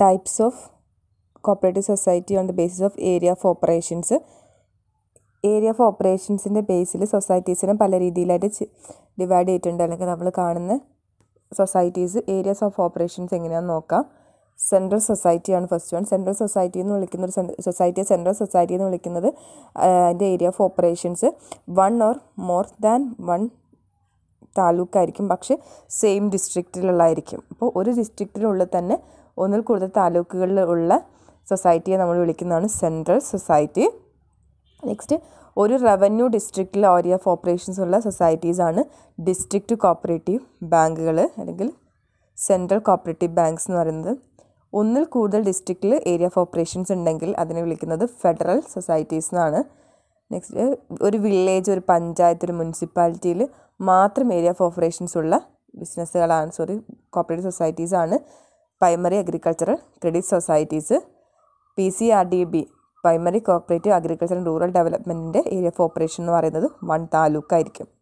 types of cooperative society on the basis of area of operations area of ഓപ്പറേഷൻസിൻ്റെ ബേസിൽ സൊസൈറ്റീസിനെ പല രീതിയിലായിട്ട് ഡിവൈഡ് ചെയ്തിട്ടുണ്ട് അല്ലെങ്കിൽ നമ്മൾ കാണുന്ന സൊസൈറ്റീസ് ഏരിയാസ് ഓഫ് ഓപ്പറേഷൻസ് എങ്ങനെയാണെന്ന് നോക്കാം സെൻട്രൽ സൊസൈറ്റിയാണ് ഫസ്റ്റ് വൺ സെൻട്രൽ സൊസൈറ്റി എന്ന് വിളിക്കുന്ന ഒരു സൊസൈറ്റിയെ സെൻട്രൽ സൊസൈറ്റി എന്ന് വിളിക്കുന്നത് അതിൻ്റെ area of operations one or more than one താലൂക്കായിരിക്കും പക്ഷേ സെയിം ഡിസ്ട്രിക്റ്റിലുള്ളതായിരിക്കും അപ്പോൾ ഒരു ഡിസ്ട്രിക്റ്റിനുള്ളിൽ തന്നെ ഒന്നിൽ കൂടുതൽ താലൂക്കുകളിൽ ഉള്ള സൊസൈറ്റിയെ നമ്മൾ വിളിക്കുന്നതാണ് സെൻട്രൽ സൊസൈറ്റി നെക്സ്റ്റ് ഒരു റവന്യൂ ഡിസ്ട്രിക്റ്റിൽ ഏരിയ ഓഫ് ഓപ്പറേഷൻസ് ഉള്ള സൊസൈറ്റീസാണ് ഡിസ്ട്രിക്റ്റ് കോപ്പറേറ്റീവ് ബാങ്കുകൾ അല്ലെങ്കിൽ സെൻട്രൽ കോപ്പറേറ്റീവ് ബാങ്ക്സ് എന്ന് പറയുന്നത് ഒന്നിൽ കൂടുതൽ ഡിസ്ട്രിക്റ്റിൽ ഏരിയ ഓഫ് ഓപ്പറേഷൻസ് ഉണ്ടെങ്കിൽ അതിനെ വിളിക്കുന്നത് ഫെഡറൽ സൊസൈറ്റീസ് എന്നാണ് നെക്സ്റ്റ് ഒരു വില്ലേജ് ഒരു പഞ്ചായത്ത് ഒരു മുനിസിപ്പാലിറ്റിയിൽ മാത്രം ഏരിയ ഓഫ് ഓപ്പറേഷൻസ് ഉള്ള ബിസിനസ്സുകളാണ് സോറി കോപ്പറേറ്റീവ് സൊസൈറ്റീസ് ആണ് primary agricultural credit societies P C R D B primary cooperative agriculture and rural ഡെവലപ്മെൻറ്റിൻ്റെ ഏരിയ ഓഫ് ഓപ്പറേഷൻ എന്ന് പറയുന്നത് വൺ താലൂക്കായിരിക്കും